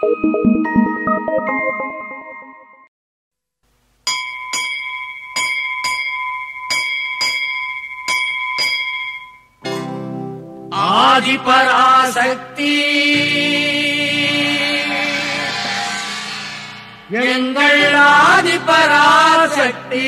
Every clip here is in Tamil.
ஆதிபராசக்தி எங்கள் ஆதிபராசக்தி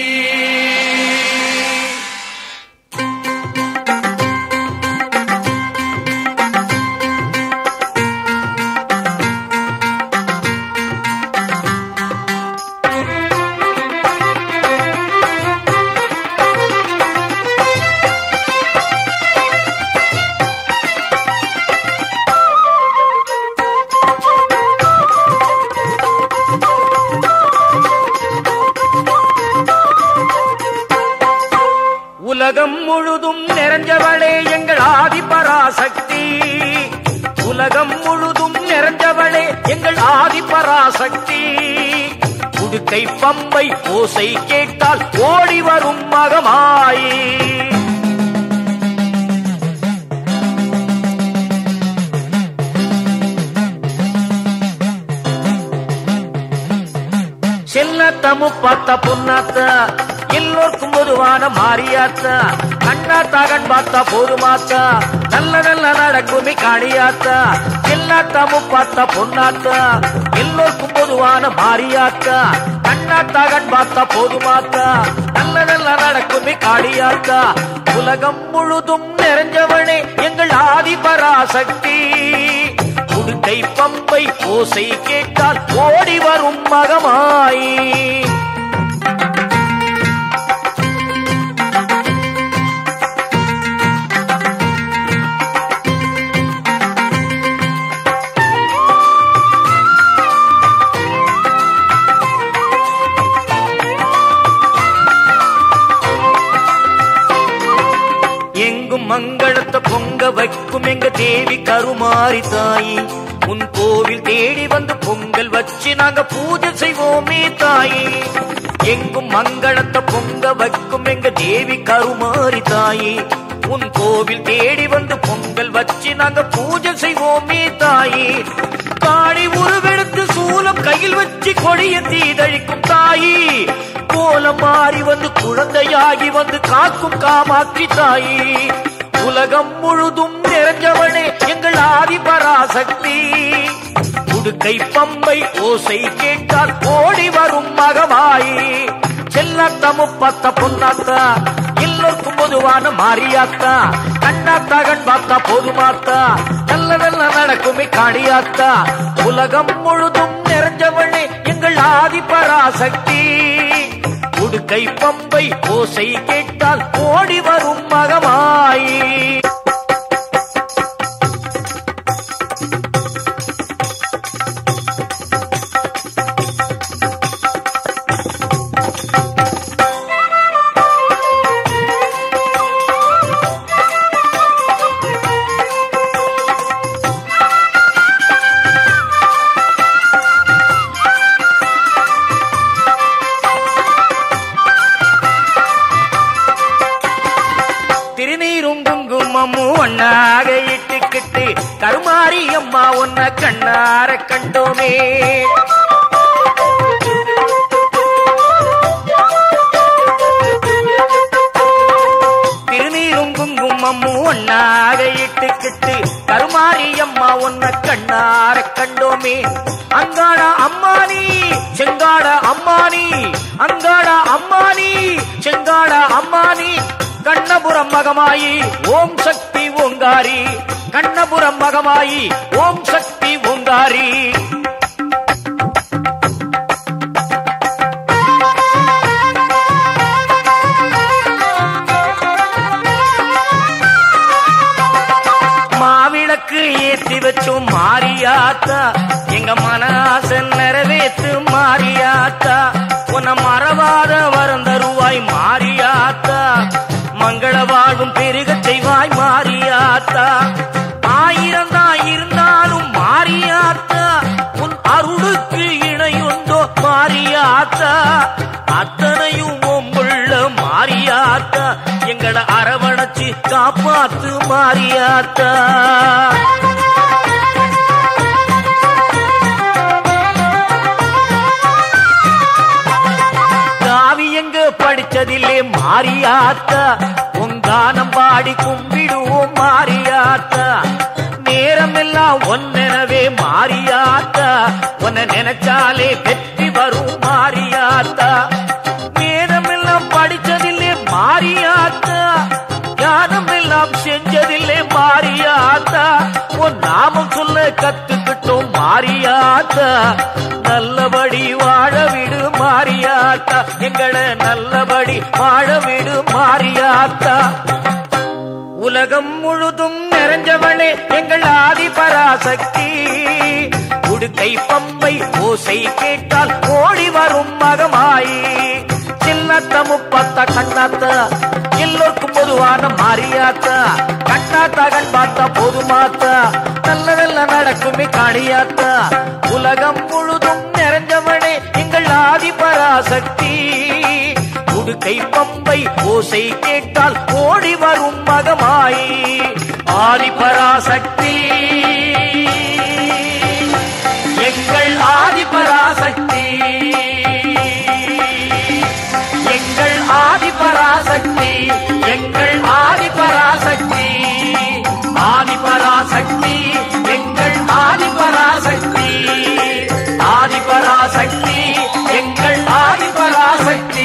உலகம் முழுதும் நிறைஞ்சவளே எங்கள் ஆதிபராசக்தி உலகம் முழுதும் நிறைஞ்சவளே எங்கள் ஆதிபராசக்தி உடுக்கை பம்பை ஓசை கேட்டால் ஓடி வரும் மகமாயி செல்லத்தமு பார்த்த பொன்னாத்த எல்லோருக்கும் பொதுவான மாரியாத்த கண்ணாத்தா கண் பார்த்தா போதுமாத்தா நல்ல நல்ல நடக்குமி காளியாத்தா செல்லத்தமு பார்த்த பொன்னாத்த எல்லோருக்கும் பொதுவான மாரியாத்தா கண்ணாத்தா கண் பார்த்தா போதுமாத்தா நல்ல நல்ல நடக்குமி காளியாத்தா உலகம் முழுதும் நிறைஞ்சவனே எங்கள் ஆதிபராசக்தி உடுக்கை பம்பை ஓசை கேட்டால் ஓடி வரும் மகமாயி எங்கும் மங்களத்தை பொங்க வைக்கும் எங்க தேவி கருமாரி தாயி உன் கோவில் தேடி வந்து பொங்கல் வச்சு நாங்க பூஜை செய்வோமே தாயி எங்கும் மங்களத்தை பொங்க வைக்கும் எங்க தேவி கருமாரி தாயி உன் கோவில் தேடி வந்து பொங்கல் வச்சு நாங்க பூஜை செய்வோமே தாயி காளி உருவெடுத்து சூலம் கையில் வச்சு கொடிய தீதழிக்கும் தாயி கோலம் மாறி வந்து குழந்தையாகி வந்து காக்கும் காமாட்சி தாயி உலகம் முழுதும் நிறைஞ்சவனே எங்கள் ஆதிபராசக்தி உடுக்கை பம்பை ஓசை கேட்டால் ஓடி வரும் மகமாயி செல்லாத்தா முப்பத்த பொன்னாத்தா எல்லோருக்கும் பொதுவான மாரியாத்தா கண்ணாத்தா கண் பார்த்தா போதுமாத்தா நல்ல நல்ல நடக்குமே காளியாத்தா உலகம் முழுதும் நிறைஞ்சவனே எங்கள் ஆதிபராசக்தி உடுக்கை பம்பை ஓசை கேட்டால் ஓடி வரும் மகமாயி திருநீரும் குங்குமமும் ஒன்னாக இட்டுக்கிட்டு கருமாரி அம்மா உன்ன கண்ணார கண்டோமே திருநீரும் குங்குமமும் ஒன்னாக இட்டுக்கிட்டு கருமாரி அம்மா உன்ன கண்ணார கண்டோமே அங்காட அம்மானி செங்காட அம்மானி அங்காட அம்மானி செங்காட அம்மானி கண்ணபுரம் மகமாயி ஓம் சக்தி ஓங்காரி கண்ணபுரம் மகமாயி ஓம் சக்தி ஓங்காரி மாவிளக்கு ஏத்தி வச்சோம் மாரியாத்தா எங்க மனச நிறைவேத்து மாரியாத்தா உன்னை மறவாத வரம் தருவாய் மாரியாத்தா மங்கள வாழ்வும் பெருகச் செய்வாய் மாரியாத்தா ஆயிரம் தான் இருந்தாலும் மாரியாத்தா உன் அருளுக்கு இணையுண்டோ மாரியாத்தா அத்தனையும் உம்புள்ள மாரியாத்தா எங்களை அரவணைச்சு காப்பாத்து மாரியாத்தா மாரியாத்தா உங்கானம் பாடி கும்பிடுவோம் மாரியாத்தா நேரமெல்லாம் ஒன்னெனவே மாரியாத்தா உன்னை நினைச்சாலே வெற்றி வரும் மாரியாத்தா வேதமெல்லாம் படிச்சதில்லே மாரியாத்தா ஞானம் எல்லாம் செஞ்சதில்லே மாரியாத்தா உன் நாமம் சொல்ல கத்துக்கிட்டோம் மாரியாத்தா நல்லபடி வாழ விடு மாரியாத்தா எங்களை நல்லபடி வாழ விடு மாரியாத்தா உலகம் முழுதும் நிறைஞ்சவளே எங்கள் ஆதி பராசக்தி உடுக்கை பம்பை ஓசை கேட்டால் ஓடி வரும் மகமாயி சின்னத்த முப்பத்த கண்ணாத்த எல்லோருக்கும் பொதுவான மாரியாத்தா கண்ணாத்தா கண் பார்த்தா போதுமாத்தா நல்லதெல்லாம் நடக்குமே காளியாத்தா உலகம் முழுதும் நிறைஞ்சவளே எங்கள் ஆதி பராசக்தி உடுக்கை பம்பை ஓசை கேட்டால் ஓடி வரும் மகமாயி ஆதி பராசக்தி எங்கள் ஆதி பராசக்தி எங்கள் ஆதி பராசக்தி எங்கள் ஆதி பராசக்தி ஆதி பராசக்தி எங்கள் ஆதி பராசக்தி ஆதி பராசக்தி எங்கள் ஆதி பராசக்தி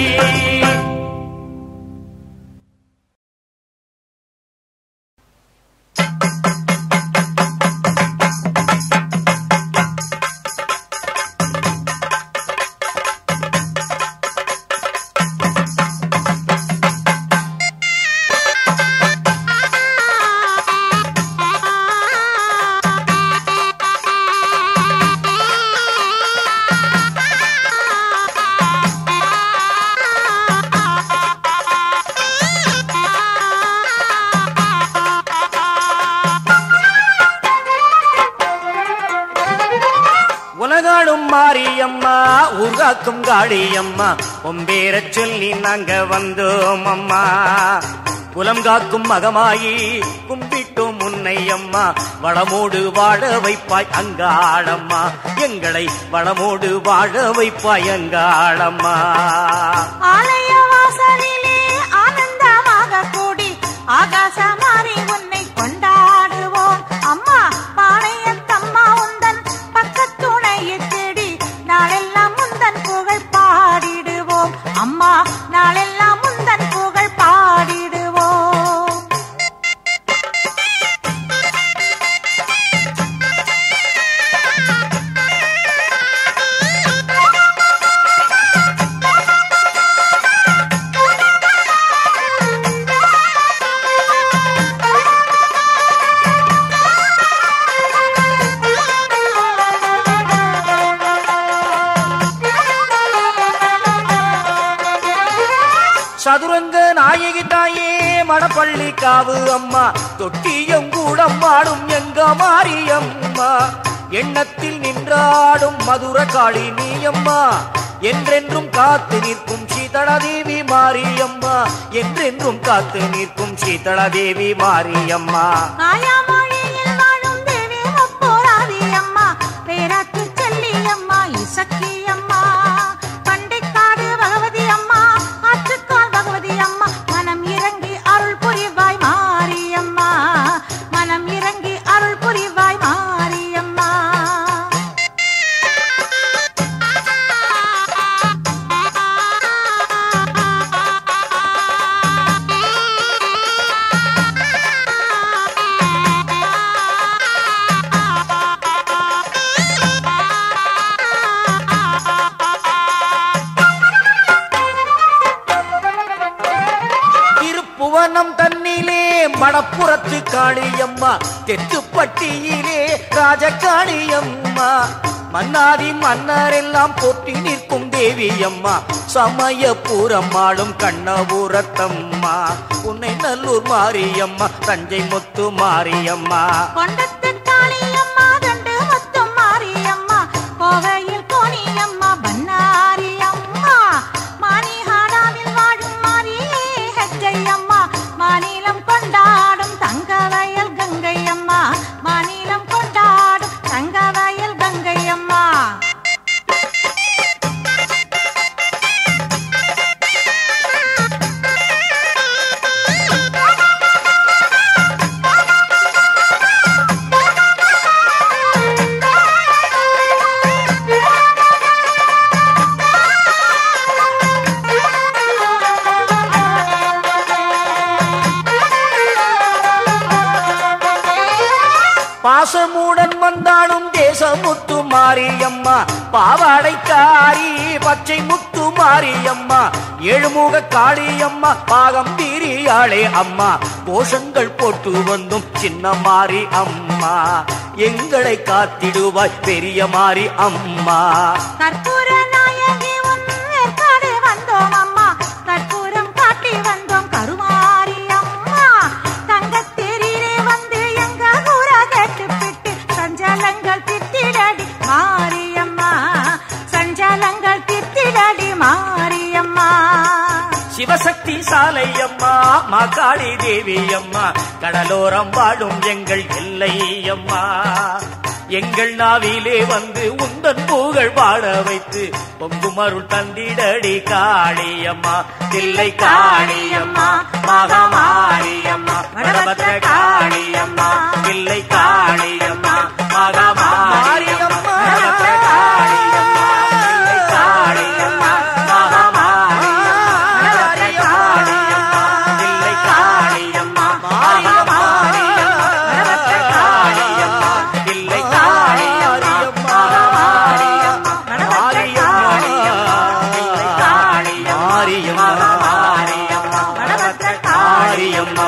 உலகாடும் மாரியம்மா உருகாக்கும் காளியம்மா உம்பேரச் சொல்லி நாங்க வந்தோம் அம்மா குலம் காக்கும் மகமாயி கும்பிட்டோம் உன்னை அம்மா வளமோடு வாழ வைப்பாய் அங்காளம்மா எங்களை வளமோடு வாழ வைப்பாய் அங்காளம்மா ஆலய வாசலிலே ஆனந்தமாக கூடி ஆகாசமாரி உன்னை கொண்டாடுவோம் அம்மா பாளையத்தம்மா உந்தன் பக்கத்துணையை தேடி நாளெல்லாம் முந்தன் புகழ் பாடிடுவோம் அம்மா நாளெல்லாம் முந்தன் புகழ் பாடிடுவோம் சதுரங்க நாயகி தாயே மணப்பள்ளி காவு அம்மா தொட்டியம் கூடம் ஆடும் எங்க மாரியம்மா எண்ணத்தில் நின்றாடும் மதுர காளி நீயம்மா என்றென்றும் காத்து நிற்கும் சீதளா தேவி மாரியம்மா என்றென்றும் காத்து நிற்கும் சீதளா தேவி மாரியம்மா மாயாமொழியில் வாழும் தேவி முப்போராதி அம்மா பேராற்று செல்லி அம்மா இசக்கி அம்மா பண்டைக்காடு பகவதி அம்மா ஆற்றுக்கால் பகவதி அம்மா மனம் இறங்கி அருள் புரிவாய் மாரியம்மா மனம் இறங்கி அருள் புரிவாய் மாரியம்மா திருப்புவனம் தன்னிலே மணப்புறத்து காளியம்மா தெத்துப்பட்டியிலே ராஜகாளியம்மா மன்னாதி மன்னரெல்லாம் போற்றி நிற்கும் தேவியம்மா சமயபுரம் ஆளும் கண்ணபுரத்தம்மா உன்னை நல்லூர் மாரியம்மா தஞ்சை முத்து மாரியம்மா கொண்டத்து காளியம்மா தண்டு முத்தும் மாரியம்மா கோவையில் கோணியம்மா பன்னாரியம்மா மானிஹாடாவில் வாழும் மாரியே ஹெஜ்ஜையம்மா மாநிலம் கொண்டாடும் தங்கவயல் கங்கையம்மா மாநிலம் கொண்டாடும் தங்கவயல் கங்கையம்மா பாசமுடன் வந்தாலும் தேசமுத்து மாரியம்மா பாவாடைக்காரி பச்சை முத்து மாரியம்மா எழுமுக காளியம்மா பாகம் தீரியாளே அம்மா கோஷங்கள் போட்டு வந்தும் சின்ன மாறி அம்மா எங்களை காத்திடுவாய் பெரிய மாறி அம்மா கற்பூர நாயகி உன் ஏற்காடு வந்தோம் அம்மா கற்பூரம் காட்டி வந்தோம் கருமாரி அம்மா தங்கத்தேரிலே வந்து எங்க ஊர கேட்டுப்பிட்டு சஞ்சலங்கள் தித்திடடி மாரியம்மா சஞ்சலங்கள் தித்திடடி மாரியம்மா சிவசக்தி சாலை அம்மா மாகாளி தேவி அம்மா கடலோரம் வாழும் எங்கள் எல்லை அம்மா எங்கள் நாவிலே வந்து உந்தன் புகழ் பாட வைத்து பொங்குமருள் தந்திடடி காளியம்மா தில்லை காளியம்மா மகமாரியம்மா வடபத்திர காளியம்மா தில்லை காளியம்மா மகமாரியம்மா வடபத்திர காளியம்மா தில்லை காளியம்மா மகமாரியம்மா தில்லை காளியம்மா மகமாரியம்மா வடபத்திர காளியம்மா தில்லை காளியம்மா மகமாரியம்மா மாரியம்மா தில்லை காளியம்மா மாரியம்மா வடபத்திர மாரியம்மா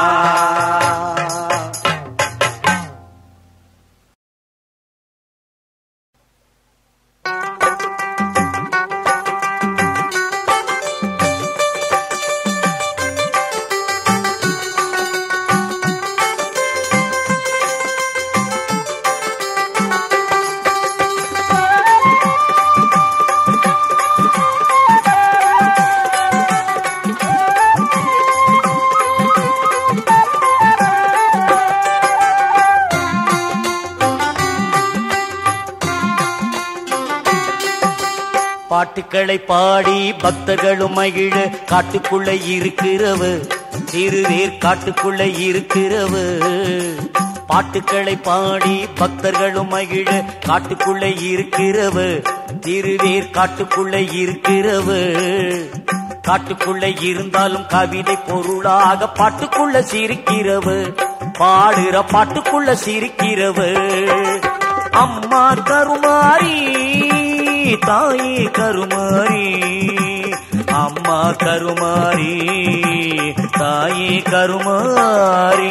பாட்டுக்களை பாடி பக்தர்களும் மகிழ காட்டுக்குள்ள இருக்கிறவு திருவேர் காட்டுக்குள்ள இருக்கிறவு பாட்டுக்களை பாடி பக்தர்களும் மகிழ காட்டுக்குள்ள இருக்கிறவு திருவேர் காட்டுக்குள்ள இருக்கிறவு காட்டுக்குள்ள இருந்தாலும் கவிதை பொருளாக பாட்டுக்குள்ள சிரிக்கிறவு பாடுற பாட்டுக்குள்ள சிரிக்கிறவு அம்மா கருமாரி தாயே கருமாரி அம்மா கருமாரி தாயே கருமாரி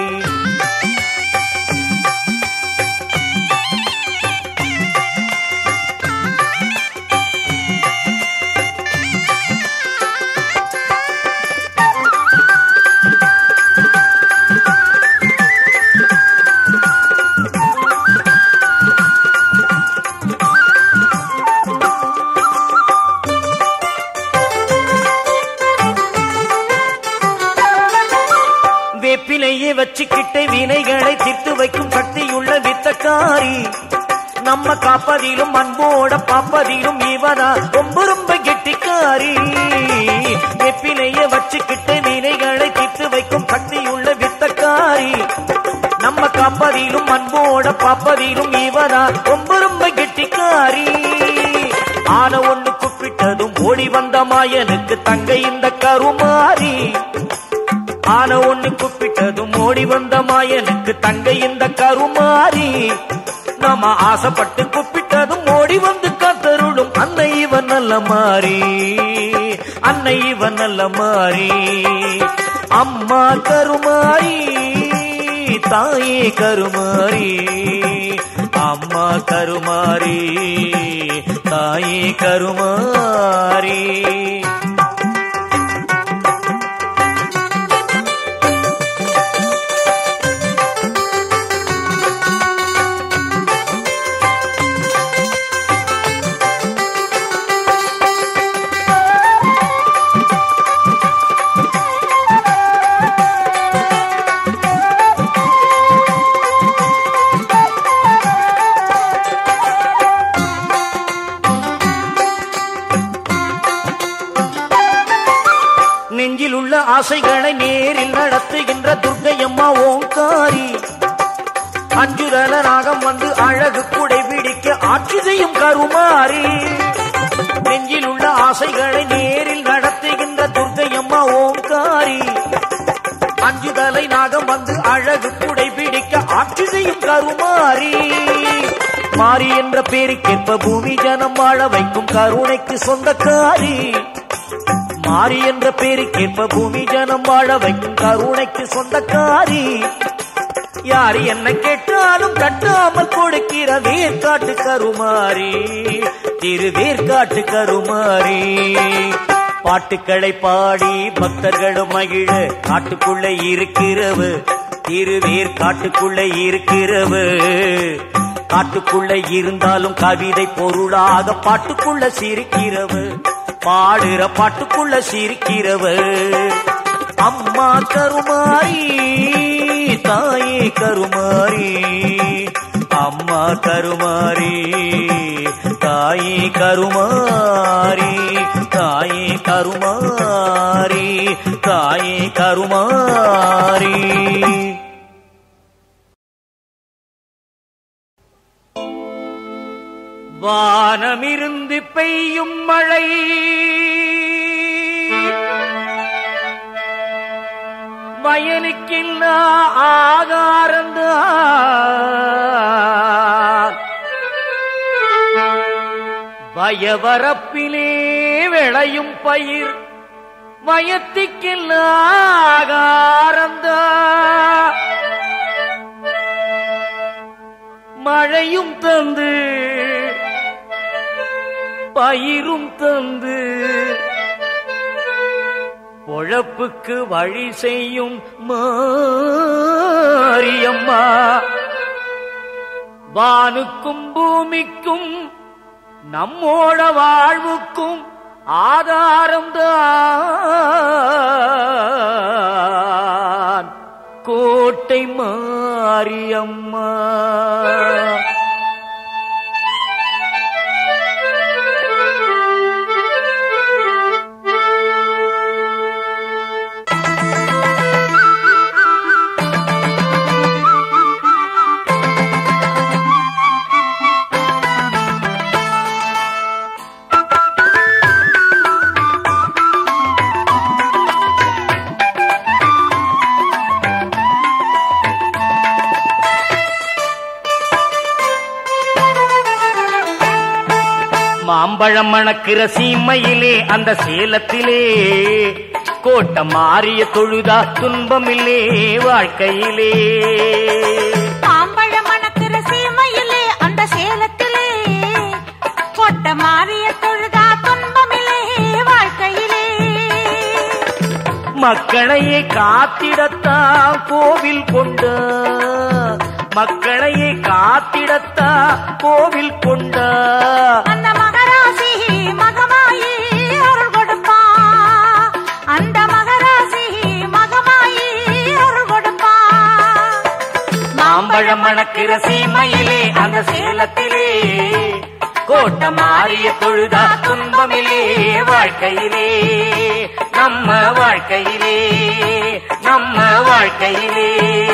வேப்பிலையே வச்சுக்கிட்டு வினைகளை தீர்த்து வைக்கும் சக்தியுள்ள வித்தக்காரி நம்ம காப்பதிலும் அன்போட பாப்பதிலும் இவதா ரொம்ப ரொம்ப கெட்டிக்காரி வேப்பிலையே வச்சுக்கிட்டு வினைகளை தீர்த்து வைக்கும் சக்தியுள்ள வித்தக்காரி நம்ம காப்பதிலும் அன்போட பாப்பதிலும் இவதா ரொம்ப ரொம்ப கெட்டிக்காரி ஆன ஒண்ணு கூப்பிட்டதும் ஓடி வந்த மாயனுக்கு தங்க இந்த கருமாரி ஆன ஒண்ணு கூப்பிட்டதும் ஓடி வந்த மாயனுக்கு தங்க இந்த கருமாரி நாம ஆசைப்பட்டு கூப்பிட்டதும் ஓடி வந்து காத்தருளும் அன்னை இவன் நல்ல மாறி அன்னை இவன் நல்ல மாறி அம்மா கருமாரி தாயே கருமாரி அம்மா கருமாரி தாயே கருமாரி நெஞ்சில் உள்ள ஆசைகளை நேரில் நடத்துகின்ற துர்க்கையம்மா ஓங்காரி அஞ்சுதல ராகம் வந்து அழகு குடை பிடிக்க ஆட்சி செய்யும் கருமாரி நெஞ்சில் உள்ள ஆசைகளை நேரில் நடத்துகின்ற துர்க்கையம்மா ஓங்காரி அஞ்சுதலை நாகம் வந்து அழகு குடை பிடிக்க ஆட்சி செய்யும் கருமாரி மாறி என்ற பேருக்கேற்ப பூமி ஜனம் வாழ வைக்கும் கருணைக்கு சொந்தக்காரி மாறி என்ற பேருக்கேற்ப பூமி ஜனம் வாழ வைக்கும் கருணைக்கு சொந்தக்காரி யார் என்ன கேட்டாலும் கட்டாமல் கொடுக்கிற வேர்காட்டு கருமாரி திரு வேர்காட்டு கருமாரி பாட்டுக்களை பாடி பக்தர்களும் மகிழ காட்டுக்குள்ள இருக்கிறவு திருவேர் காட்டுக்குள்ள இருக்கிறவு காட்டுக்குள்ள இருந்தாலும் கவிதை பொருளாக பாட்டுக்குள்ள சிரிக்கிறவு பாடுற பாட்டுக்குள்ள சிரிக்கிறவு அம்மா கருமாரி தாயே கருமாரி அம்மா கருமாரி தாயே கருமாரி தாயே கருமாரி தாயே கருமாரி வானமிருந்து பெய்யும் மழை வயலுக்கில்லா ஆகாரந்தான் வயவரப்பிலே விளையும் பயிர் வயத்திக்கில்லா ஆகாரந்தான் மழையும் தந்து பயிரும் தந்து பொழப்புக்கு வழி செய்யும் மாரியம்மா வானுக்கும் பூமிக்கும் நம்மோட வாழ்வுக்கும் ஆதாரம் தான் கோட்டை மாரியம்மா மாம்பழம் மணக்கிற சீமையிலே அந்த சேலத்திலே கோட்டம் மாறிய தொழுதா துன்பமில்லே வாழ்க்கையிலே மாம்பழ மணக்கிற சீமையிலே அந்த சேலத்திலே கொட்ட மாறிய தொழுதா துன்பமில்லே வாழ்க்கையிலே மக்களையே காத்திடத்தான் கோவில் கொண்ட மக்களையே காத்திடத்தான் கோவில் கொண்ட அந்த மகராசி மகமாயி அருள் கொடுப்பா அந்த மகராசி மகமாயி அருள் கொடுப்பா மாம்பழம் மணக்கிற சீமையிலே அந்த சேலத்திலே கோட்டம் மாறிய தொழுதா துன்பமிலே வாழ்க்கையிலே நம்ம வாழ்க்கையிலே நம்ம வாழ்க்கையிலே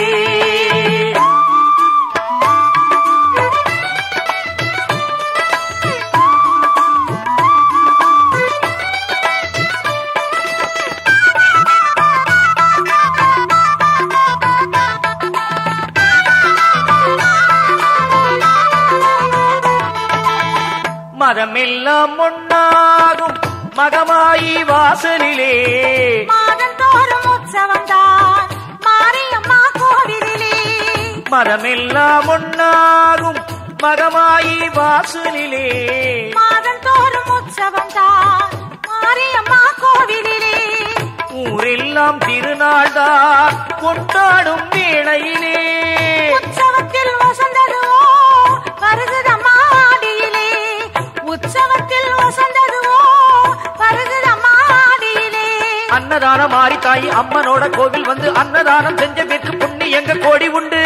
மதமெல்லாம் ஒன்னாகும் மகமாயி வாசலிலே மாதந்தோறும் உற்சவம் தான் மாரியம்மா கோவிலிலே மதமெல்லாம் ஒன்னாகும் மகமாயி வாசலிலே மாதந்தோறும் உற்சவம் தான் மாரியம்மா கோவிலிலே ஊரெல்லாம் திருநாள்தான் கொண்டாடும் வேளையிலே உற்சவத்தில் வசந்ததுவோ வருகுதம்மா ஆடியிலே உற்சவத்தில் வசந்ததுவோ வருகுதம்மா ஆடியிலே அன்னதானம் மாறி தாயி அம்மனோட கோவில் வந்து அன்னதானம் செஞ்ச பேருக்கு புண்ணி எங்க கோடி உண்டு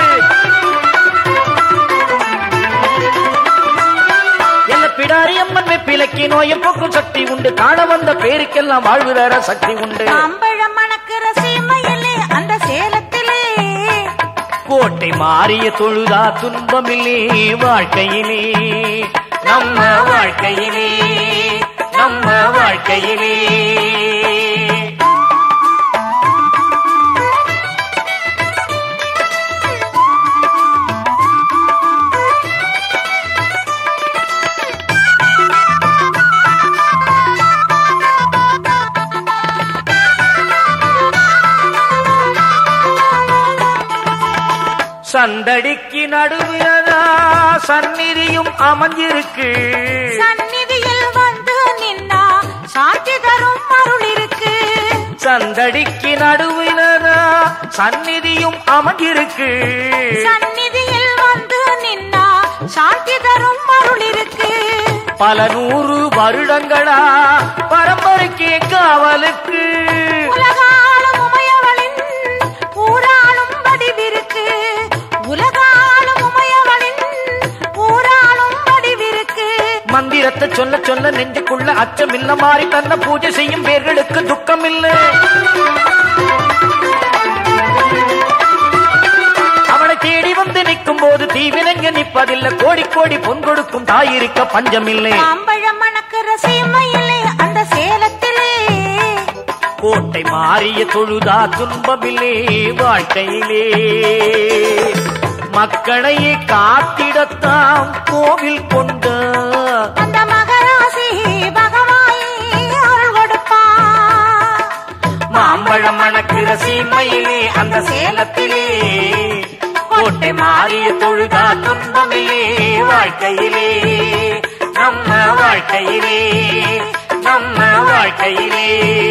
எல்ல பிடாரி அம்மன் வெப்பிலக்கி நோயை போக்கும் சக்தி உண்டு காண வந்த பேருக்கெல்லாம் வாழ்வு தர சக்தி உண்டு மாம்பழம் மணக்கிற சீமையிலே அந்த சேலத்திலே கோட்டை மாறிய தொழுதா துன்பமில்லே வாழ்க்கையிலே நம்ம வாழ்க்கையிலே நம்ம வாழ்க்கையிலே சந்தடிக்கு நடுவிலதா சந்நிதியும் அமைஞ்சிருக்கு சந்நிதியில் வந்து நின்னா சாட்சி தரும் அருள் இருக்கு சந்தடிக்கு நடுவிலதா சந்நிதியும் அமைஞ்சிருக்கு சந்நிதியில் வந்து நின்னா சாட்சி தரும் அருள் இருக்கு பல நூறு வருடங்களா பரம்பரைக்கே காவலுக்கு உலகாலும் உமையவளின் ஊராளும் வடிவிருக்கு உலகாலும் உமையவளின் ஊராளும் வடிவிருக்கு மந்திரத்தை சொல்ல சொல்ல நெஞ்சுக்குள்ள அச்சம் இல்ல மாறி தன்னை பூஜை செய்யும் பேர்களுக்கு துக்கம் இல்லை அவளை தேடி வந்து நிற்கும் போது தீவினைங்க நிற்பதில்லை கோடி கோடி பொன் கொடுக்கும் தாயிருக்க பஞ்சமில்லை மாம்பழம் மணக்கிற சீமையிலே அந்த சேலத்திலே கோட்டை மாறிய தொழுதா துன்பமில்லே வாழ்க்கையிலே மக்களையே காத்திடத்தான் கோவில் கொண்ட அந்த மகராசி பகவாயி அருள் கொடுப்பா மாம்பழம் மணக்கிற சீமையிலே அந்த சேலத்திலே கோட்டை மாறிய தொழுதா துன்பமில்லே வாழ்க்கையிலே நம்ம வாழ்க்கையிலே நம்ம வாழ்க்கையிலே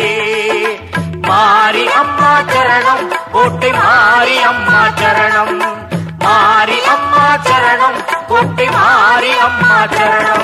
மாறி அம்மா சரணம் கோட்டை மாறி அம்மா சரணம் மாறி அம்மா சரணம் கோட்டை மாறி அம்மா சரணம்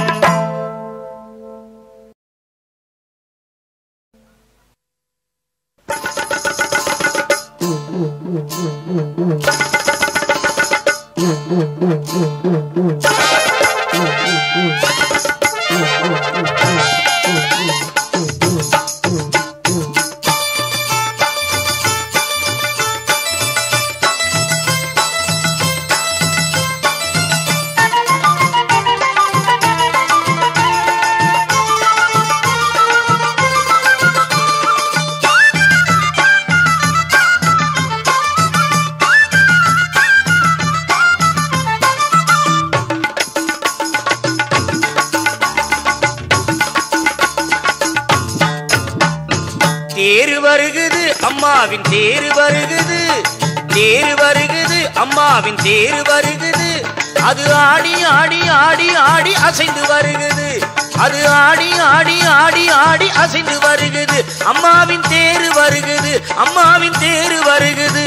தேரு வருகுது அம்மாவின் தேரு வருகுது தேரு வருகுது அம்மாவின் தேரு வருகுது அது ஆடி ஆடி ஆடி ஆடி அசைந்து வருகுது அது ஆடி ஆடி ஆடி ஆடி அசைந்து வருகுது அம்மாவின் தேரு வருகுது அம்மாவின் தேரு வருகுது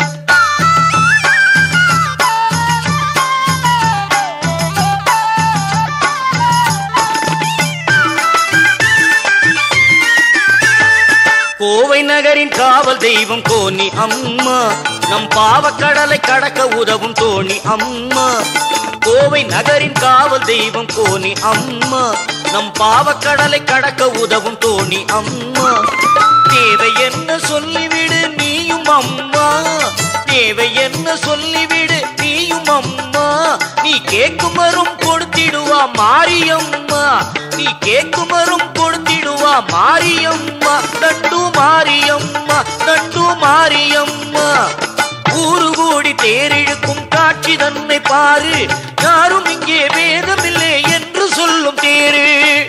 கோவை நகரின் காவல் தெய்வம் கோனி அம்மா நம் பாவக்கடலை கடக்க உதவும் தோணி அம்மா கோவை நகரின் காவல் தெய்வம் கோனி அம்மா நம் பாவக்கடலை கடக்க உதவும் தோணி அம்மா தேவை என்ன சொல்லிவிடு நீயும் அம்மா தேவை என்ன சொல்லிவிடு நீயும் அம்மா நீ கேட்கும் வரும் கொடுத்திடுவா மாரியம்மா நீ கேட்கும் வரும் கொடுத்திடுவா மாரியம்மா நண்டு மாரியம்மா நண்டு மாரியம்மா ஊரு கூடி தேரிழுக்கும் காட்சி தன்னை பாரு யாரும் இங்கே வேதமில்லை என்று சொல்லும் தேரு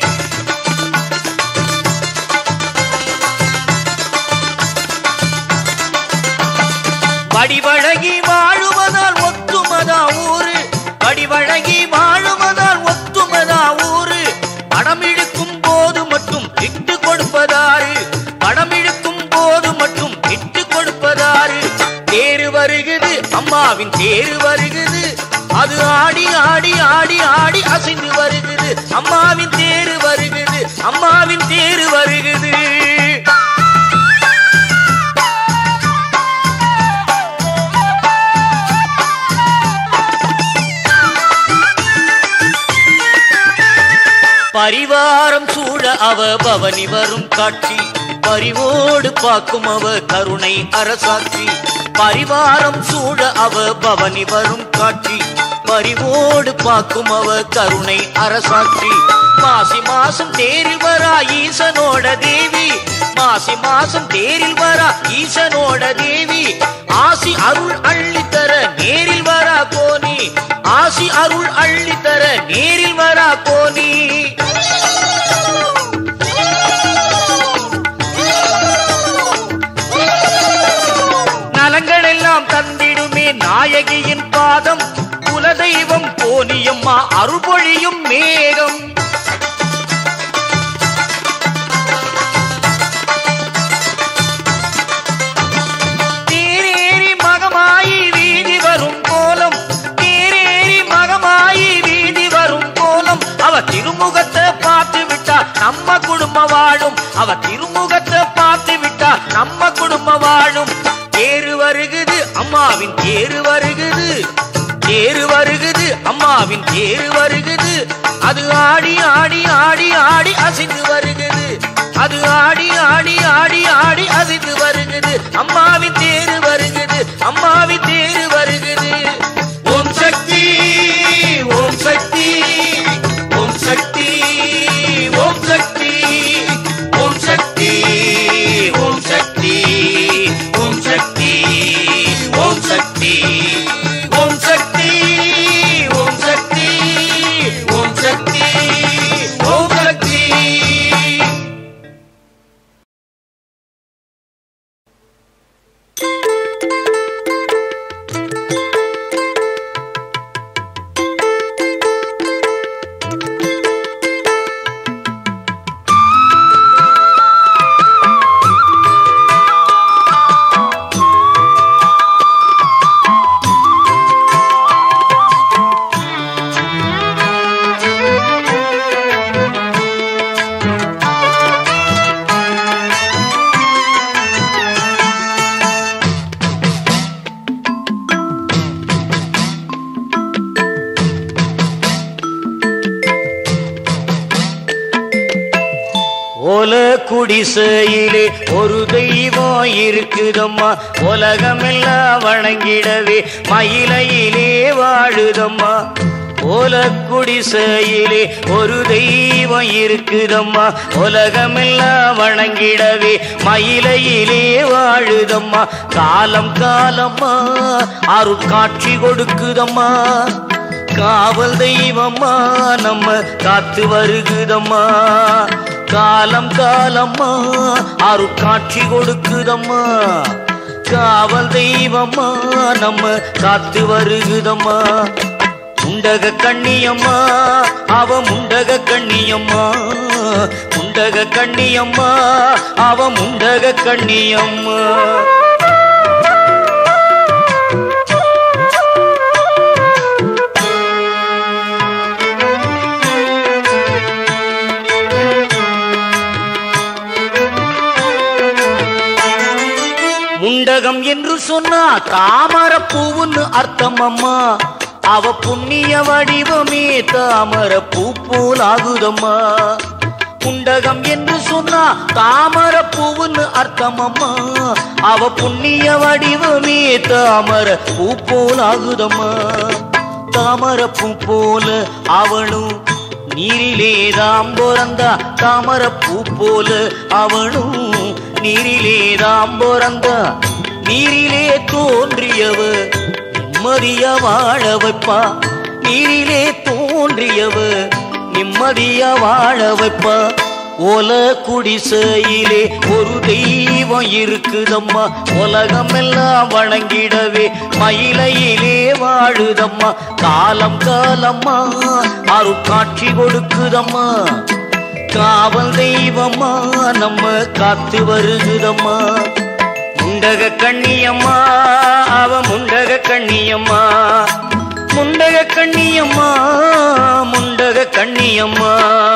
வடிவழகி வாழுவதால் ஒத்துமதா ஊரு வடிவழகி வாழுவதால் ஒத்துமதா ஊரு படம் இழுக்கும் போது மட்டும் இட்டு கொடுப்பதாரு படம் இழுக்கும் போது மட்டும் இட்டு கொடுப்பதாரு தேரு வருகுது அம்மாவின் தேரு வருகுது அது ஆடி ஆடி ஆடி ஆடி அசைந்து வருகுது அம்மாவின் தேரு வருகுது அம்மாவின் தேரு வருகுது பரிவாரம் சூழ அவ பவனி வரும் காட்சி பரிவோடு பார்க்கும் அவ கருணை அரசாட்சி பரிவாரம் சூழ அவ பவனி வரும் காட்சி பரிவோடு பார்க்கும் அவ கருணை அரசாட்சி மாசி மாசம் தேரில் வரா ஈசனோட தேவி மாசி மாசம் தேரில் வரா ஈசனோட தேவி ஆசி அருள் அள்ளித்தர நேரில் வரா கோனி ஆசி அருள் அள்ளித்தர நேரில் வரா கோனி நலங்கள் எல்லாம் தந்திடுமே நாயகி பாதம் குலதெய்வம் கோனியம்மா அருள்பொழியும் மேகம் தேரேறி மகமாயி வீதி வரும் கோலம் தேரேறி மகமாயி வீதி வரும் கோலம் அவ திருமுகத்தை பார்த்து விட்டா நம்ம குடும்பம் வாழும் அவ திருமுகத்தை பார்த்து விட்டா நம்ம குடும்பம் வாழும் தேரு வருகுது அம்மாவின் தேரு வருகுது தேரு வருகுது அம்மாவின் தேரு வருகுது அது ஆடி ஆடி ஆடி ஆடி அசைந்து வருகுது அது ஆடி ஆடி ஆடி ஆடி அசைந்து வருகுது அம்மாவின் தேரு வருகுது அம்மாவின் தேரு வருகுது ஓம் சக்தி ஓம் சக்தி ஓம் சக்தி ஓம் சக்தி ஓம் சக்தி ஓம் சக்தி ஓம் சக்தி ஓம் சக்தி ஓம் சக்தி ஓம் சக்தி ஓம் சக்தி ஓம் சக்தி ஓல குடிசையிலே ஒரு தெய்வம் இருக்குதம்மா உலகமெல்லாம் வணங்கிடவே மயிலையிலே வாழுதம்மா ஓல குடிசையிலே ஒரு தெய்வம் இருக்குதம்மா உலகமெல்லாம் வணங்கிடவே மயிலையிலே வாழுதம்மா காலம் காலம்மா அருட்காட்சி கொடுக்குதம்மா காவல் தெய்வம்மா நம்ம காத்து வருகுதம்மா காலம் காலம்மா அருட்காட்சி கொடுக்குதம்மா காவல் தெய்வம்மா நம்ம காத்து வருகுதம்மா முண்டக கண்ணியம்மா அவ முண்டக கண்ணியம்மா முண்டக கண்ணியம்மா அவ முண்டக கண்ணியம்மா முண்டகம் என்று சொன்னா தாமர பூவுன்னு அர்த்தம் அம்மா அவ புண்ணிய வடிவமே தாமர பூ போல் ஆகுதம்மா முண்டகம் என்று சொன்னா தாமர பூவுன்னு அர்த்தம் அம்மா அவ புண்ணிய வடிவமே தாமர பூ போல் ஆகுதம்மா தாமர பூ போல அவளும் நீரிலே தாம் பிறந்தா தாமர பூ போல அவளும் நீரிலே தாம் பிறந்தா நீரிலே தோன்றியவ நிம்மதிய வாழ வைப்பா நீரிலே தோன்றியவ நிம்மதிய வாழ வைப்பா ஓல குடிசையிலே ஒரு தெய்வம் இருக்குதம்மா உலகமெல்லாம் வணங்கிடவே மயிலையிலே வாழுதம்மா காலம் காலம்மா அருட்காட்சி கொடுக்குதம்மா காவல் தெய்வம்மா நம்ம காத்து வருகுதம்மா முண்டக கண்ணியம்மா அவ முண்டக கண்ணியம்மா முண்டக கண்ணியம்மா முண்டக கண்ணியம்மா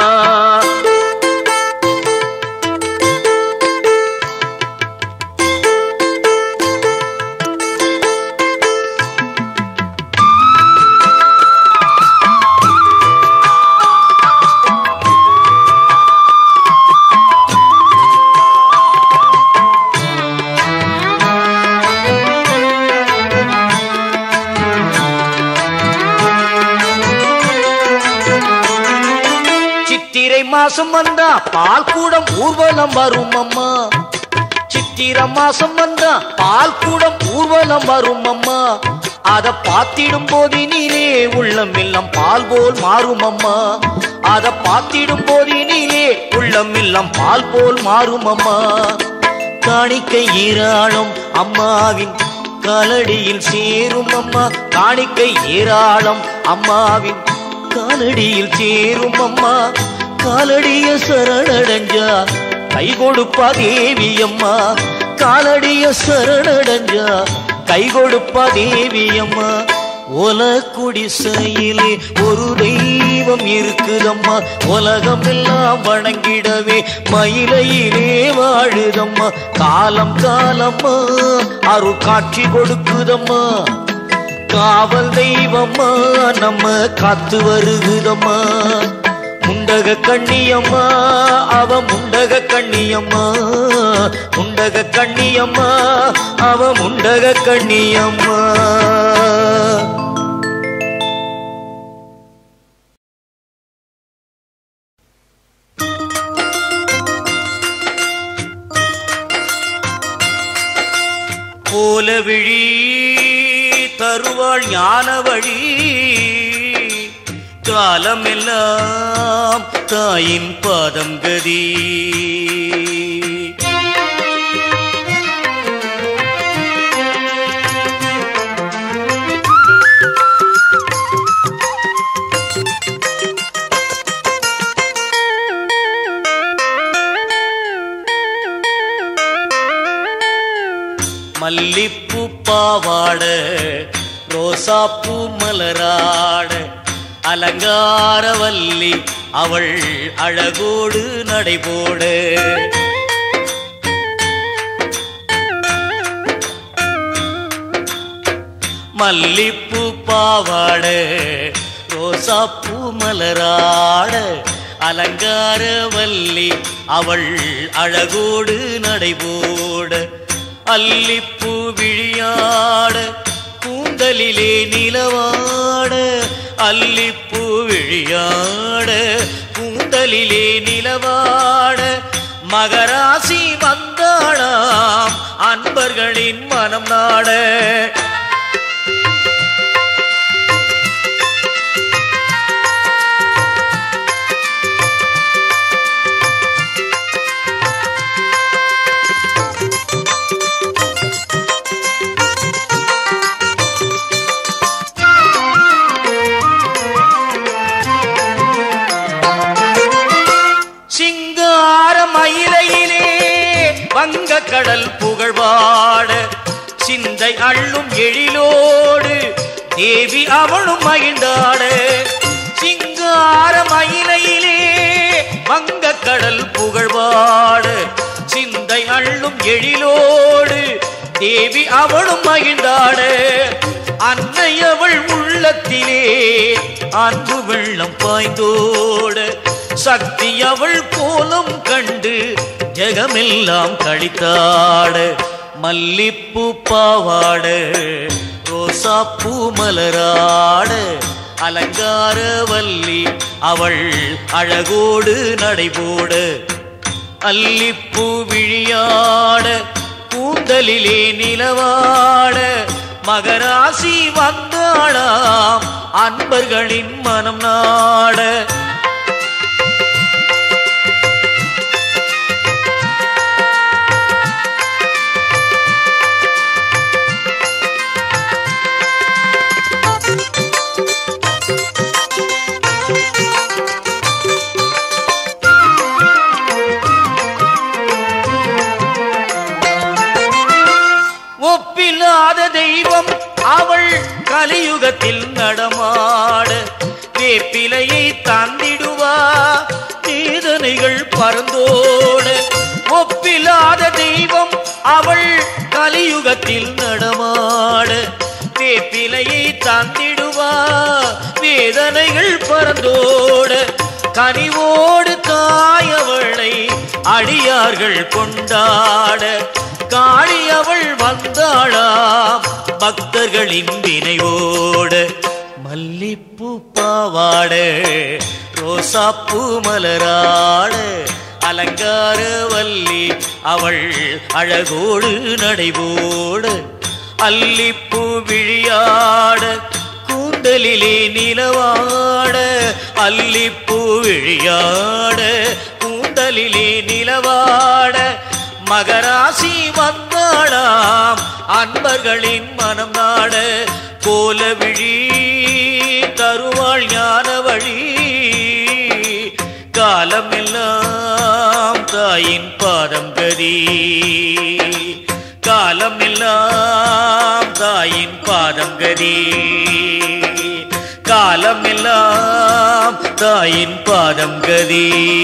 சித்திரை மாசம் வந்தா பால் கூடம் ஊர்வலம் வரும் அம்மா சித்திர மாசம் வந்தா பால் கூடம் ஊர்வலம் வரும் அம்மா அத பாத்திடும் போதினிலே உள்ளம் எல்லாம் பால் போல் மாறும் அம்மா அத பாத்திடும் போதினிலே உள்ளம் எல்லாம் பால் போல் மாறும் அம்மா காணிக்கை ஈராளும் அம்மாவின் காலடியில் சேரும் அம்மா காணிக்கை ஏராளம் அம்மாவின் காலடியில் சேரும் அம்மா காலடிய சரணடைஞ்சா கை கொடுப்பா தேவி அம்மா காலடிய சரணடைஞ்சா கை கொடுப்பா தேவி அம்மா ஒல குடிசையிலே ஒரு தெய்வம் இருக்குதம்மா உலகம் எல்லாம் வணங்கிடவே மயிலையிலே வாழுதம்மா காலம் காலம்மா அருள் காட்சி கொடுக்குதம்மா காவல் தெய்வம்மா நம்ம காத்து வருகுதம்மா முண்டக கண்ணியம்மா அவ முண்டக கண்ணியம்மா முண்டக கண்ணியம்மா அவ முண்டக கண்ணியம்மா போல விழி தருவாள் ஞான வழி காலமெல்லாம் தாயின் பாதம் கதி மல்லிப்பூ பாவாட ரோசாப்பூ மலராட அலங்காரவல்லி அவள் அழகோடு நடைபோட மல்லிப்பூ பாவாட ரோசாப்பூ மலராட அலங்காரவல்லி அவள் அழகோடு நடைபோட அல்லிப்பூ விழியாட கூந்தலிலே நிலவாட அல்லிப்பூ விழியாட கூந்தலிலே நிலவாட மகராசி வந்தாளாம் அன்பர்களின் மனம் நாட சிங்கார மயிலையிலே வங்க கடல் புகழ்வாட சிந்தை அள்ளும் எழிலோடு தேவி அவளும் மகிழ்ந்தாட சிங்கார மயிலையிலே வங்க கடல் புகழ்வாட சிந்தை அள்ளும் எழிலோடு தேவி அவளும் மகிழ்ந்தாட அன்னை அவள் உள்ளத்திலே அன்பு வெள்ளம் பாய்ந்தோட சக்தி அவள் கோலம் கண்டு ஜெகமெல்லாம் கழித்தாட மல்லிப்பூ பாவாட ரோசாப்பூ மலராட அலங்காரவல்லி அவள் அழகோடு நடைபோட அல்லிப்பூ விழியாட கூந்தலிலே நிலவாட மகராசி வந்தாளாம் அன்பர்களின் மனம் நாட ஒப்பில்லாத தெய்வம் அவள் கலியுகத்தில் நடமாட வேப்பிலையை தந்திடுவா வேதனைகள் பறந்தோட ஒப்பில்லாத தெய்வம் அவள் கலியுகத்தில் நடமாட வேப்பிலையை தந்திடுவா வேதனைகள் பறந்தோட கனிவோடு தாயவளை அடியார்கள் கொண்டாட காளி அவள் வந்தாளாம் பக்தர்களின் வினைவோட மல்லிப்பூ பாவாட ரோசாப்பூ மலராட அலங்காரவல்லி அவள் அழகோடு நடைபோட அல்லிப்பூ விழியாட கூந்தலிலே நிலவாட அல்லிப்பூ விழியாட கூந்தலிலே நிலவாட மகராசி வந்தாளாம் அன்பர்களின் மனம் நாட கோல விழி தருவாள் ஞான வழி காலமெல்லாம் தாயின் பாதம் கதி காலமெல்லாம் தாயின் பாதம் கதி காலமெல்லாம் தாயின் பாதம் கதி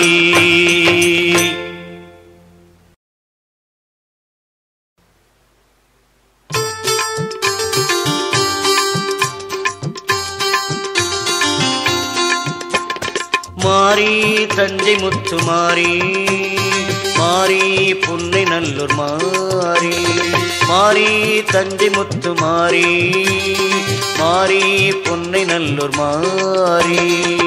மாறி தஞ்சை முத்து மாறி மாறி புன்னை நல்லூர் மாறி மாறி தஞ்சை முத்து மாறி மாறி புன்னை நல்லூர் மாறி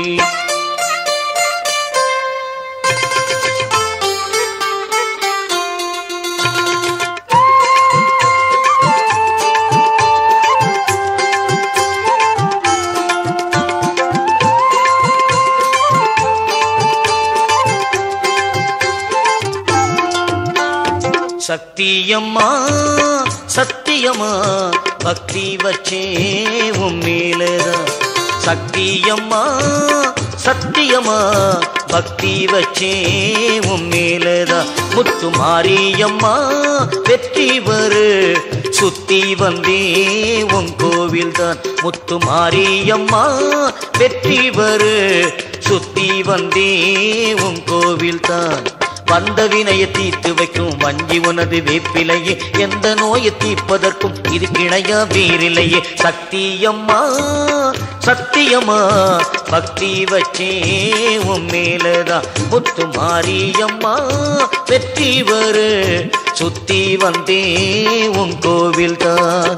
சத்தியம்மா சத்தியம்மா பக்தி வச்சே உன் மேலதான் சத்தியம்மா சத்தியம்மா பக்தி வச்சே உன் மேலதான் முத்து மாரியம்மா வெற்றி வரு சுத்தி வந்தே உன் கோவில் தான் முத்து மாரியம்மா வெற்றி வரு சுத்தி வந்தே உன் கோவில் தான் வந்த வினையை தீர்த்து வைக்கும் வஞ்சி உனது வேப்பிலையே எந்த நோயை தீர்ப்பதற்கும் இது கிணையா வேறில்லையே சத்தியம்மா சத்தியம்மா பக்தி வச்சே உன் மேலதான் முத்து மாரியம்மா வெற்றி வரு சுத்தி வந்தே உன் கோவில் தான்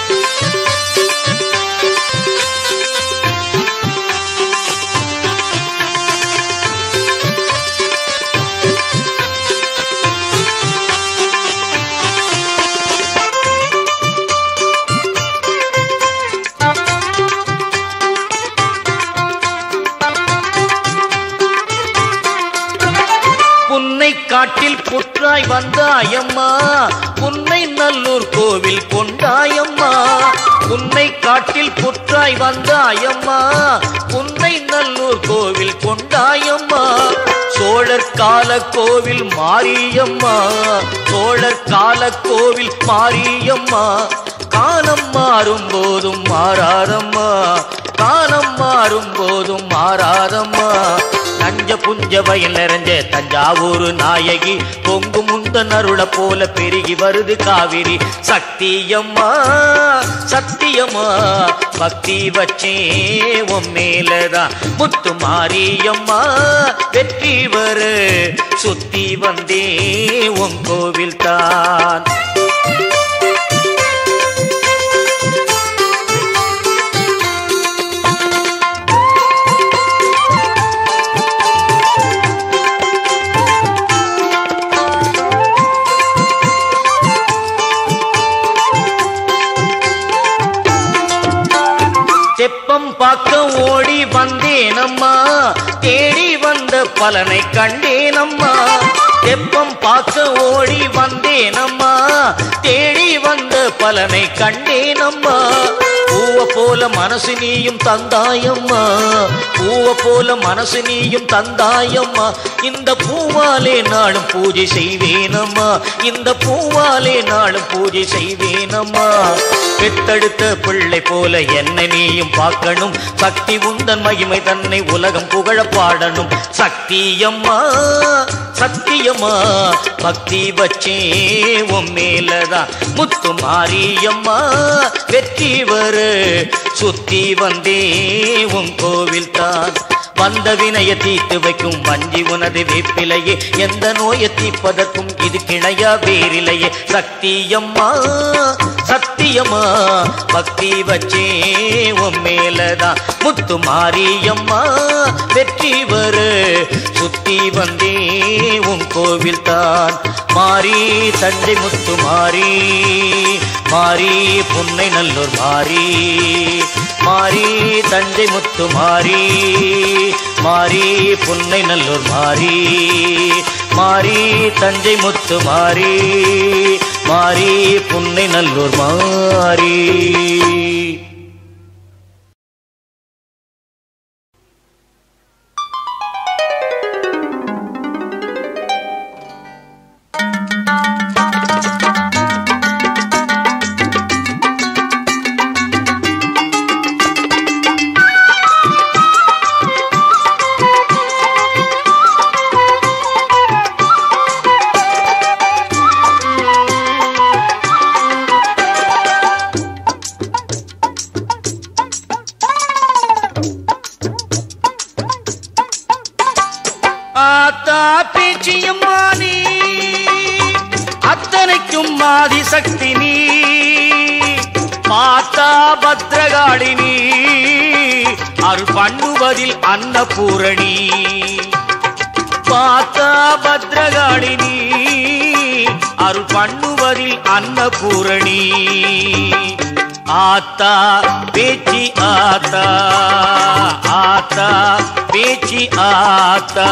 புன்னை காட்டில் புற்றாய் வந்தாயம்மா புன்னை நல்லூர் கோவில் கொண்டாயம்மா புன்னை காட்டில் புற்றாய் வந்தாயம்மா புன்னை நல்லூர் கோவில் கொண்டாயம்மா சோழர் கால கோவில் மாரியம்மா சோழர் கால கோவில் மாரியம்மா காலம் மாறும் போதும் மாறாதம்மா காலம் மாறும் போதும் மாறாதம்மா நஞ்ச புஞ்ச வயல் நிறைஞ்ச தஞ்சாவூர் நாயகி பொங்கு முந்தன் அருள போல பெருகி வருது காவிரி சக்தியம்மா சத்தியம்மா பக்தி வச்சே உன் மேலதான் முத்து மாரியம்மா வெற்றி வரு சுத்தி வந்தே உன் கோவில் தான் தெப்பம் பார்க்க ஓடி வந்தேனம்மா தேடி வந்த பலனை கண்டேனம்மா தெப்பம் பார்க்க ஓடி வந்தேனம்மா தேடி வந்த பலனை கண்டேனம்மா பூவ போல மனசு நீயும் தந்தாயம்மா பூவ போல மனசு நீயும் தந்தாயம்மா இந்த பூவாலே நாளும் பூஜை செய்வேனம்மா இந்த பூவாலே நாளும் பூஜை செய்வேனம்மா பெத்தெடுத்த பிள்ளை போல என்னை நீயும் பார்க்கணும் சக்தி உந்தன் மகிமை தன்னை உலகம் புகழ பாடணும் சக்தியம்மா சத்தியம்மா பக்தி வச்சே உன் மேலதான் முத்து மாரியம்மா வெற்றி வரு சுத்தி வந்தே உன் கோவில் தான் வந்த வினைய தீர்த்து வைக்கும் வஞ்சி உனது வேப்பிலையே எந்த நோயை தீர்ப்பதற்கும் இது கிணையா வேறிலையே சக்தியம்மா சத்தியம்மா பக்தி வச்சே உன் மேலதான் முத்து மாரியம்மா வெற்றி வரு சுத்தி வந்தே உன் கோவில் தான் மாறி தஞ்சை முத்து மாறி மாறி புன்னை நல்லூர் மாறி மாறி தஞ்சை முத்து மாறி மாறி புன்னை நல்லூர் மாறி மாறி தஞ்சை முத்து மாறி மாறி புன்னை நல்லூர் மாறி ஆத்தா பேச்சியும் மானி அத்தனைக்கும் ஆதி சக்தி நீ மாத்தா பத்ரகாளினி அருள் பண்ணுவதில் அன்னபூரணி பார்த்தா பத்ரகாளினி அருள் பண்ணுவதில் அன்னபூரணி ஆத்தா பேச்சி ஆத்தா ஆத்தா பேச்சி ஆத்தா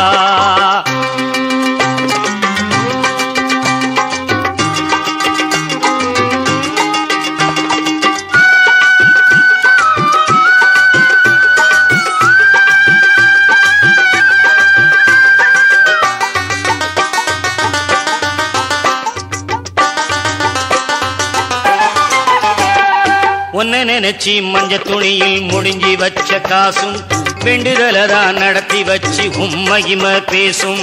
உன்னை நினைச்சி மஞ்ச துணியில் முடிஞ்சி வச்ச காசும் வேண்டுதலதான் நடத்தி வச்சு உம்மகிம பேசும்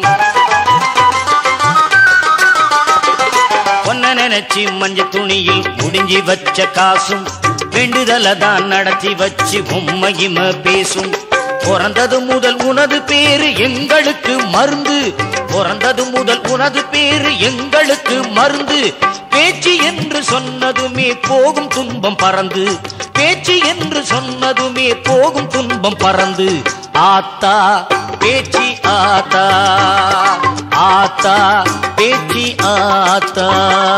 உன்னை நினைச்சி மஞ்ச துணியில் முடிஞ்சி வச்ச காசும் வேண்டுதலதான் நடத்தி வச்சு உம்மகிம பேசும் பிறந்தது முதல் உனது பேரு எங்களுக்கு மருந்து பிறந்தது முதல் உனது பேரு எங்களுக்கு மருந்து பேச்சு என்று சொன்னதுமே போகும் துன்பம் பறந்து பேச்சு என்று சொன்னதுமே போகும் துன்பம் பறந்து ஆத்தா பேச்சி ஆத்தா ஆத்தா பேச்சி ஆத்தா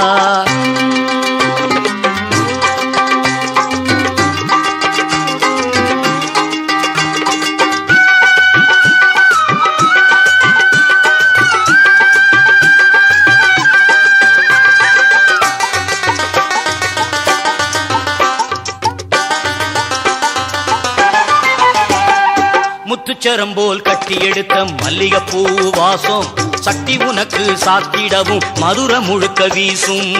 முத்துச்சரம் போல் கட்டி எடுத்த மல்லிகைப்பூ வாசம் சக்தி உனக்கு சாத்திடவும் மதுர முழுக்க வீசும்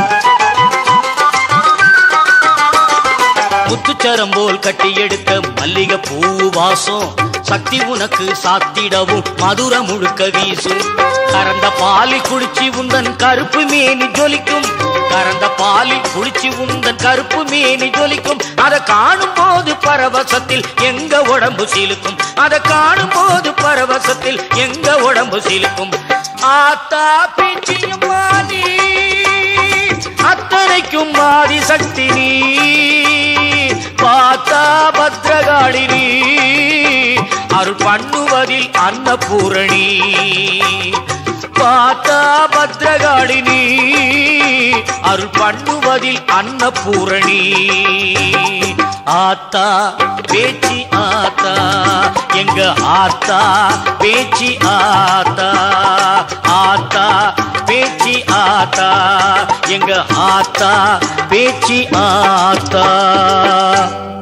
முத்துச்சரம் போல் கட்டி எடுத்த மல்லிகைப்பூ வாசம் சக்தி உனக்கு சாத்திடவும் மதுர முழுக்க வீசும் கறந்த பாலில் குளிச்சு உந்தன் கருப்பு மேனி ஜொலிக்கும் கறந்த பாலில் குளிச்சு உந்தன் கருப்பு மேனி ஜொலிக்கும் அதை காணும் போது பரவசத்தில் எங்க உடம்பு சிலுக்கும் அதை காணும் போது பரவசத்தில் எங்க உடம்பு சிலுக்கும் ஆத்தா பேச்சியும் மாறி அத்தனைக்கும் ஆதி சக்தி நீ பார்த்தா பத்ரகாளினி அருள் பண்ணுவதில் அன்னபூரணி பார்த்தா பத்ரகாளினி அருள் பண்ணுவதில் அன்னபூரணி ஆத்தா பேச்சி ஆத்தா எங்க ஆத்தா பேச்சி ஆத்தா ஆத்தா பேச்சி ஆத்தா எங்க ஆத்தா பேச்சி ஆத்தா